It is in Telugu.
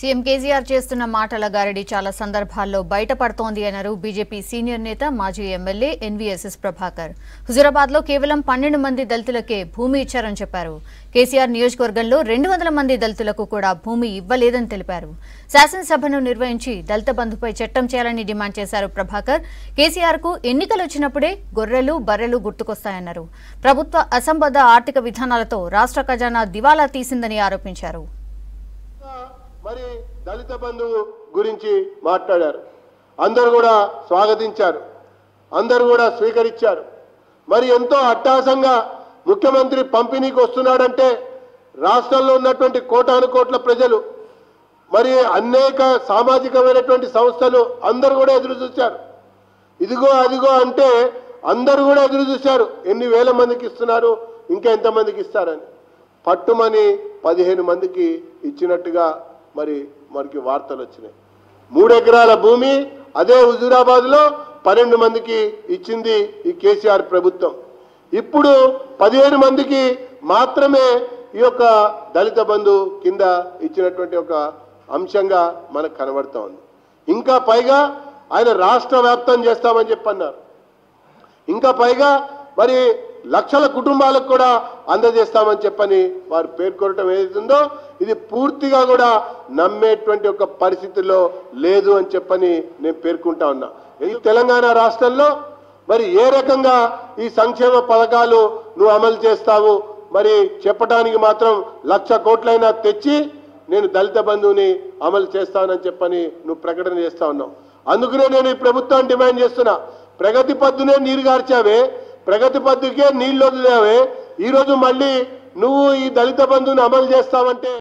సీఎం కేసీఆర్ చేస్తున్న మాటల గారడి చాలా సందర్భాల్లో బయటపడుతోంది అన్నారు బీజేపీ సీనియర్ నేత మాజీ ఎమ్మెల్యే ఎన్వీఎస్ఎస్ ప్రభాకర్ హుజురాబాద్ లో కేవలం పన్నెండు మంది దళితులకే భూమి ఇచ్చారని చెప్పారు కేసీఆర్ నియోజకవర్గంలో రెండు వందల మంది దళితులకు కూడా భూమి ఇవ్వలేదని తెలిపారు శాసనసభను నిర్వహించి దళిత బంధుపై చట్టం చేయాలని డిమాండ్ చేశారు ప్రభాకర్ కేసీఆర్ కు ఎన్నికలు వచ్చినప్పుడే గొర్రెలు బర్రెలు గుర్తుకొస్తాయన్నారు ప్రభుత్వ అసంబద్ధ ఆర్థిక విధానాలతో రాష్ట్ర ఖజానా దివాలా తీసిందని ఆరోపించారు మరి దళిత బంధువు గురించి మాట్లాడారు అందరూ కూడా స్వాగతించారు అందరూ కూడా స్వీకరించారు మరి ఎంతో అట్టాసంగా ముఖ్యమంత్రి పంపిణీకి వస్తున్నాడంటే రాష్ట్రంలో ఉన్నటువంటి కోటాను కోట్ల ప్రజలు మరి అనేక సామాజికమైనటువంటి సంస్థలు అందరూ కూడా ఎదురు చూశారు ఇదిగో అదిగో అంటే అందరూ కూడా ఎదురు చూశారు ఎన్ని వేల మందికి ఇస్తున్నారు ఇంకా ఎంతమందికి ఇస్తారని పట్టుమని పదిహేను మందికి ఇచ్చినట్టుగా మరి మనకి వార్తలు వచ్చినాయి మూడు ఎకరాల భూమి అదే హుజూరాబాద్లో పన్నెండు మందికి ఇచ్చింది ఈ కేసీఆర్ ప్రభుత్వం ఇప్పుడు పదిహేను మందికి మాత్రమే ఈ యొక్క దళిత బంధు కింద ఇచ్చినటువంటి ఒక అంశంగా మనకు కనబడతా ఉంది ఇంకా పైగా ఆయన రాష్ట్ర వ్యాప్తం చేస్తామని చెప్పన్నారు ఇంకా పైగా మరి లక్షల కుటుంబాలకు కూడా అందజేస్తామని చెప్పని వారు పేర్కొనటం ఏదైతుందో ఇది పూర్తిగా కూడా నమ్మేటువంటి ఒక పరిస్థితిలో లేదు అని చెప్పని నేను పేర్కొంటా ఉన్నా ఈ తెలంగాణ రాష్ట్రంలో మరి ఏ రకంగా ఈ సంక్షేమ పథకాలు నువ్వు అమలు చేస్తావు మరి చెప్పడానికి మాత్రం లక్ష కోట్లైనా తెచ్చి నేను దళిత బంధువుని అమలు చేస్తానని చెప్పని నువ్వు ప్రకటన చేస్తా ఉన్నావు అందుకనే నేను ఈ ప్రభుత్వాన్ని డిమాండ్ చేస్తున్నా ప్రగతి పద్దునే నీరు గార్చావే ప్రగతి పద్దుకే నీళ్ళు వదిలేవే ఈరోజు మళ్ళీ నువ్వు ఈ దళిత బంధువుని అమలు చేస్తావంటే